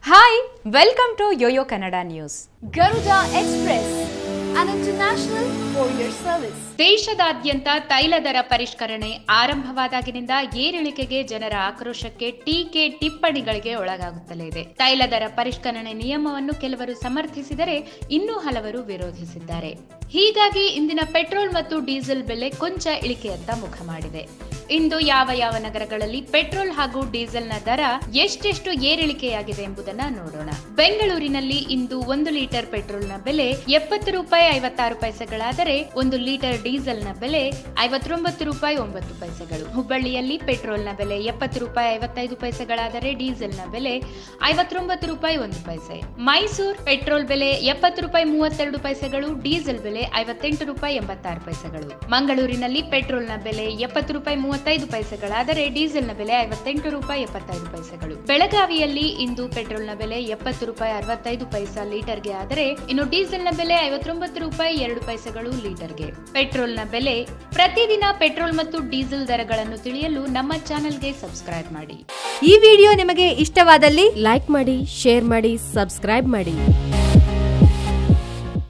Hi welcome to YoYo Kannada news Garuda Express, an international courier service. ದೇಶದಾದ್ಯಂತ ತೈಲ ದರ ಪರಿಷ್ಕರಣೆ ಆರಂಭವಾದಾಗಿನಿಂದ ಏರಿಳಿಕೆಗೆ ಜನರ ಆಕ್ರೋಶಕ್ಕೆ ಟೀಕೆ ಟಿಪ್ಪಣಿಗಳಿಗೆ ಒಳಗಾಗುತ್ತಲೇ ಇದೆ ತೈಲ ದರ ಪರಿಷ್ಕರಣೆ ನಿಯಮವನ್ನು ಕೆಲವರು ಸಮರ್ಥಿಸಿದರೆ ಇನ್ನೂ ಹಲವರು ವಿರೋಧಿಸಿದ್ದಾರೆ ಹೀಗಾಗಿ ಇಂದಿನ ಪೆಟ್ರೋಲ್ ಮತ್ತು ಡೀಸೆಲ್ ಬೆಲೆ ಕೊಂಚ ಇಳಿಕೆಯತ್ತ ಮುಖ ಮಾಡಿದೆ ಇಂದು ಯಾವ ಯಾವ ನಗರಗಳಲ್ಲಿ ಪೆಟ್ರೋಲ್ ಹಾಗೂ ಡೀಸೆಲ್ನ ದರ ಎಷ್ಟೆಷ್ಟು ಏರಿಳಿಕೆಯಾಗಿದೆ ಎಂಬುದನ್ನ ನೋಡೋಣ ಬೆಂಗಳೂರಿನಲ್ಲಿ ಇಂದು ಒಂದು ಲೀಟರ್ ಪೆಟ್ರೋಲ್ನ ಬೆಲೆ ಎಪ್ಪತ್ತು ರೂಪಾಯಿ ಐವತ್ತಾರು ಪೈಸೆಗಳಾದರೆ ಒಂದು ಲೀಟರ್ ಡೀಸೆಲ್ನ ಬೆಲೆ ಐವತ್ತೊಂಬತ್ತು ರೂಪಾಯಿ ಒಂಬತ್ತು ಪೈಸೆಗಳು ಹುಬ್ಬಳ್ಳಿಯಲ್ಲಿ ಪೆಟ್ರೋಲ್ನ ಬೆಲೆ ಎಪ್ಪತ್ತು ರೂಪಾಯಿ ಐವತ್ತೈದು ಪೈಸೆಗಳಾದರೆ ಡೀಸೆಲ್ನ ಬೆಲೆ ಐವತ್ತೊಂಬತ್ತು ರೂಪಾಯಿ ಒಂದು ಪೈಸೆ ಮೈಸೂರು ಪೆಟ್ರೋಲ್ ಬೆಲೆ ಎಪ್ಪತ್ತು ರೂಪಾಯಿ ಮೂವತ್ತೆರಡು ಪೈಸೆಗಳು ಡೀಸೆಲ್ ಬೆಲೆ ಐವತ್ತೆಂಟು ರೂಪಾಯಿ ಎಂಬತ್ತಾರು ಪೈಸೆಗಳು ಮಂಗಳೂರಿನಲ್ಲಿ ಪೆಟ್ರೋಲ್ನ ಬೆಲೆ ಎಪ್ಪತ್ತು ರೂಪಾಯಿ ಮೂವತ್ತೈದು ಪೈಸೆಗಳಾದರೆ ಡೀಸೆಲ್ನ ಬೆಲೆ ಐವತ್ತೆಂಟು ರೂಪಾಯಿ ಎಪ್ಪತ್ತೈದು ಪೈಸೆಗಳು ಬೆಳಗಾವಿಯಲ್ಲಿ ಇಂದು ಪೆಟ್ರೋಲ್ನ ಬೆಲೆ ಎಪ್ಪತ್ತು ರೂಪಾಯಿ ಅರವತ್ತೈದು ಪೈಸಾ ಲೀಟರ್ಗೆ ಆದರೆ ಇನ್ನು ಡೀಸೆಲ್ನ ಬೆಲೆ ಐವತ್ತೊಂಬತ್ತು ರೂಪಾಯಿ ಎರಡು ಪೈಸೆಗಳು ಲೀಟರ್ಗೆ ಪೆಟ್ರೋಲ್ನ ಬೆಲೆ ಪ್ರತಿದಿನ ಪೆಟ್ರೋಲ್ ಮತ್ತು ಡೀಸೆಲ್ ದರಗಳನ್ನು ತಿಳಿಯಲು ನಮ್ಮ ಚಾನೆಲ್ಗೆ ಸಬ್ಸ್ಕ್ರೈಬ್ ಮಾಡಿ ಈ ವಿಡಿಯೋ ನಿಮಗೆ ಇಷ್ಟವಾದಲ್ಲಿ ಲೈಕ್ ಮಾಡಿ ಶೇರ್ ಮಾಡಿ ಸಬ್ಸ್ಕ್ರೈಬ್ ಮಾಡಿ